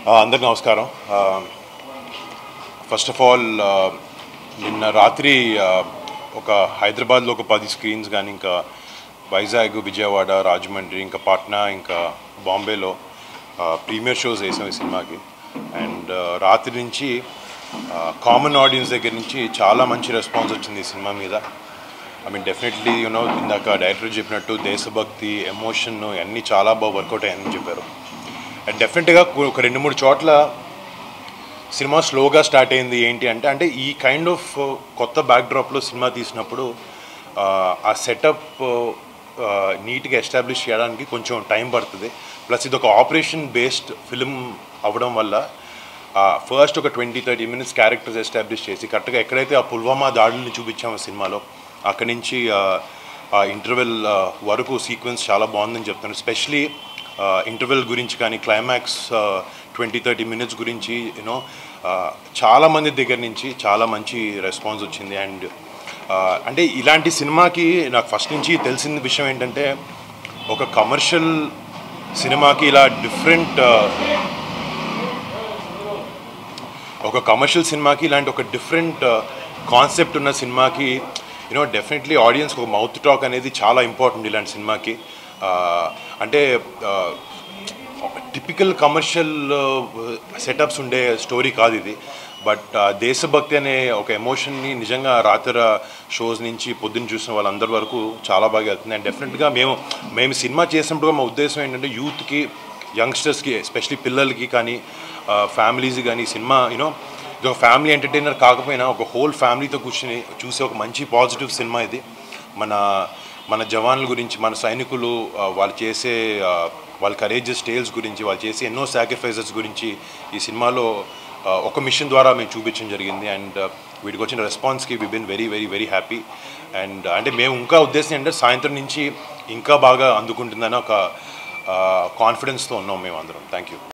అందరికి నమస్కారం first of all నిన్న రాత్రి uh, ఒక హైదరాబాద్లో ఒక పది స్క్రీన్స్ కానీ ఇంకా వైజాగ్ విజయవాడ రాజమండ్రి ఇంకా పాట్నా ఇంకా బాంబేలో ప్రీమియర్ షోస్ వేసాం ఈ సినిమాకి అండ్ రాత్రి నుంచి కామన్ ఆడియన్స్ దగ్గర నుంచి చాలా మంచి రెస్పాన్స్ వచ్చింది ఈ సినిమా మీద ఐ మీన్ డెఫినెట్లీ యూనో ఇందాక డైరెక్టర్ చెప్పినట్టు దేశభక్తి ఎమోషన్ అన్నీ చాలా బాగా వర్కౌట్ అయ్యాయని చెప్పారు అండ్ డెఫినెట్గా ఒక రెండు మూడు చోట్ల సినిమా స్లోగా స్టార్ట్ అయింది ఏంటి అంటే అంటే ఈ కైండ్ ఆఫ్ కొత్త బ్యాక్డ్రాప్లో సినిమా తీసినప్పుడు ఆ, ఆ సెటప్ నీట్గా ఎస్టాబ్లిష్ చేయడానికి కొంచెం టైం పడుతుంది ప్లస్ ఇది ఒక ఆపరేషన్ బేస్డ్ ఫిల్మ్ అవ్వడం వల్ల ఫస్ట్ ఒక twenty thirty minutes characters establish చేసి కరెక్ట్గా ఎక్కడైతే ఆ పుల్వామా దాడుల్ని చూపించామో సినిమాలో అక్కడి నుంచి ఆ ఇంటర్వెల్ వరకు సీక్వెన్స్ చాలా బాగుందని చెప్తాను స్పెషలీ ఇంటర్వెల్ గురించి కానీ క్లైమాక్స్ ట్వంటీ థర్టీ మినిట్స్ గురించి యూనో చాలామంది దగ్గర నుంచి చాలా మంచి రెస్పాన్స్ వచ్చింది అండ్ అంటే ఇలాంటి సినిమాకి నాకు ఫస్ట్ నుంచి తెలిసిన విషయం ఏంటంటే ఒక కమర్షియల్ సినిమాకి ఇలా డిఫరెంట్ ఒక కమర్షియల్ సినిమాకి ఇలాంటి ఒక డిఫరెంట్ కాన్సెప్ట్ ఉన్న సినిమాకి యూనో డెఫినెట్లీ ఆడియన్స్కి ఒక మౌత్ టాక్ అనేది చాలా ఇంపార్టెంట్ ఇలాంటి సినిమాకి ఆ, అంటే టిపికల్ కమర్షియల్ సెటప్స్ ఉండే స్టోరీ కాదు ఇది బట్ దేశభక్తి అనే ఒక ఎమోషన్ని నిజంగా రాత్రి షోస్ నుంచి పొద్దున్న చూసిన వాళ్ళందరి వరకు చాలా బాగా వెళ్తుంది అండ్ డెఫినెట్గా మేము మేము సినిమా చేసినప్పుడు మా ఉద్దేశం ఏంటంటే యూత్కి యంగ్స్టర్స్కి ఎస్పెషలీ పిల్లలకి కానీ ఫ్యామిలీస్ కానీ సినిమా యూనో ఇది ఒక ఫ్యామిలీ ఎంటర్టైనర్ కాకపోయినా ఒక హోల్ ఫ్యామిలీతో కూర్చుని చూసే ఒక మంచి పాజిటివ్ సినిమా ఇది మన మన జవాన్ల గురించి మన సైనికులు ఆ, వాళ్ళు చేసే ఆ, వాళ్ళ కరేజెస్ టేల్స్ గురించి వాళ్ళు చేసే ఎన్నో సాక్రిఫైసెస్ గురించి ఈ సినిమాలో ఆ, ఒక మిషన్ ద్వారా మేము చూపించడం జరిగింది అండ్ వీటికి వచ్చిన రెస్పాన్స్కి we been very very very happy and అంటే మేము ఇంకా ఉద్దేశం ఏంటంటే సాయంత్రం నుంచి ఇంకా బాగా అందుకుంటుందని ఒక కాన్ఫిడెన్స్తో ఉన్నాం మేము అందరం థ్యాంక్ యూ